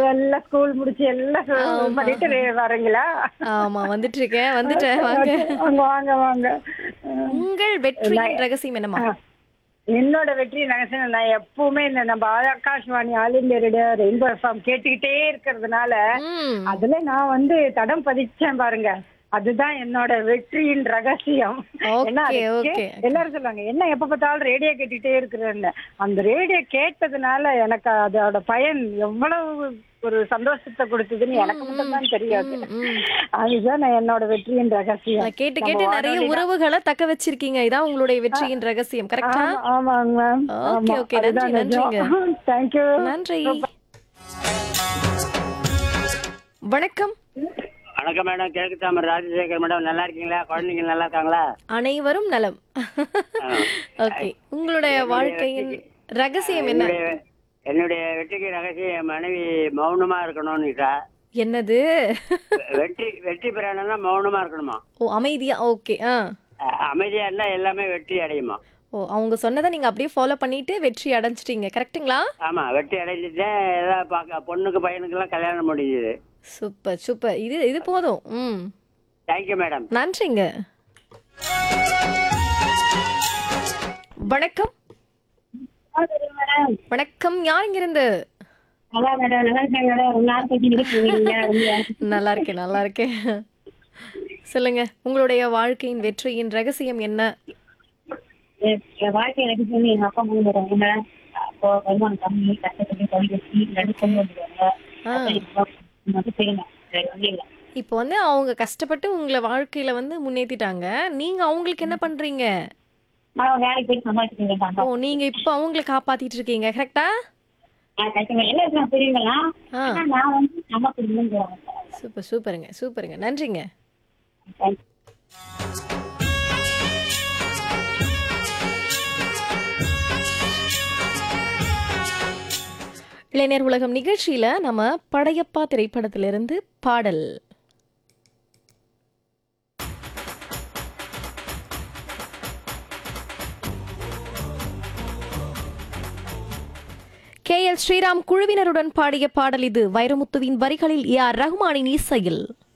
எல்லாம் ஸ்கூல் முடிச்சு எல்லாம் சு- பண்ணிட்டு re- வரீங்களா ஆமா வந்துட்டு இருக்கேன் வந்துட்டேன் வாங்க வாங்க வாங்க வாங்க உங்கள் வெற்றியின் ரகசியம் என்னமா ஆ. என்னோட வெற்றி ரகசியம் நான் எப்பவுமே இந்த நம்ம Akashvani All India Radio Rainbow FM கேட்டுக்கிட்டே இருக்கிறதுனால ம் அதுல நான் வந்து தடம் பதிச்சேன் பாருங்க அதுதான் என்னோட வெற்றியின் ரகசியம் Okay, ஏன்னா அது கே- okay. எல்லாரும் சொல்லுவாங்க என்ன எப்ப பார்த்தாலும் ரேடியோ கேட்டுட்டே இருக்கிறேன்னு அந்த ரேடியோ கேட்டதுனால எனக்கு அதோட பயன் எவ்வளவு ஒரு சந்தோஷத்தை கொடுத்ததுன்னு எனக்கு மட்டும்தான் தெரியாது ம். அதுதான் நான் என்னோட வெற்றியின் ரகசியம் நான் கேட்டு கேட்டு நிறைய உறவுகளை தக்க வச்சிருக்கீங்க இதான் உங்களுடைய வெற்றியின் ரகசியம் கரெக்டா ஆமா, ஆமாங்க மேம் Okay, okay. நன்றி, நன்றிங்க. தேங்க்யூ நன்றி வணக்கம் வணக்கம் மேடம் கிழக்கு தாமர் ராஜசேகர் மேடம் நல்லா இருக்கீங்களா குழந்தைங்க நல்லா இருக்காங்களா அனைவரும் நலம் ஓகே உங்களுடைய வாழ்க்கையின் ரகசியம் என்ன என்னுடைய என்னுடைய வெற்றிக்கு ரகசியம் என் மனைவி மௌனமா இருக்கணும்னு சார் என்னது வெற்றி வெற்றி பெறணும்னா மௌனமா இருக்கணுமா ஓ அமைதியா ஓகே ஆ அஹ் அமைதியா இருந்தா எல்லாமே வெற்றி அடையுமா ஓ அவங்க சொன்னதை நீங்க அப்படியே ஃபாலோ பண்ணிட்டு வெற்றி அடைஞ்சிட்டீங்க கரெக்ட்டுங்களா ஆமா வெற்றி அடைஞ்சிட்டேன் ஏதாவது பார்க்க பொண்ணுக்கு பையனுக்கெல்லாம் கல்யாணம் முடிஞ்சுது சூப்பர் சூப்பர் இது இது போதும் ம் தேங்க்யூ மேடம் நன்றிங்க வணக்கம் வணக்கம் யார் இங்கிருந்து நல்லா மேடம் நல்லா இருக்கேன் மேடம் ரொம்ப நாள் கழிச்சு இருக்கீங்க நல்லா இருக்கேன் நல்லா இருக்கேன் சொல்லுங்க உங்களுடைய வாழ்க்கையின் வெற்றியின் ரகசியம் என்ன என் வாழ்க்கை எனக்கு சொல்லி எங்க அப்பா மூணு வருவாங்க அப்போ வருமானம் கம்மி கஷ்டப்பட்டு கல்வி வச்சு ரெண்டு கொண்டு வந்துருவாங்க ஆ. அப்ப எனக்கு மட்டும் செய்யணும் வேற வழி இல்லை இப்போ வந்து அவங்க கஷ்டப்பட்டு உங்களை வாழ்க்கையில வந்து முன்னேத்திட்டாங்க நீங்க அவங்களுக்கு என்ன பண்றீங்க நான் வேலைக்கு போய் சமாளிச்சுட்டு ஓ நீங்க இப்போ அவங்களை காப்பாத்திட்டு இருக்கீங்க கரெக்டா கஷ்டங்கள் என்ன நான் தெரியுங்களா ஆ ஆனா நான் வந்து நம்ம குடும்பம் சூப்பர் சூப்பருங்க சூப்பருங்க நன்றிங்க இளைஞர் உலகம் நிகழ்ச்சியில நம்ம படையப்பா திரைப்படத்திலிருந்து பாடல் கே எல் ஸ்ரீராம் குழுவினருடன் பாடிய பாடல் இது வைரமுத்துவின் வரிகளில் ஏ ஆர் ரஹ்மானின் இசையில்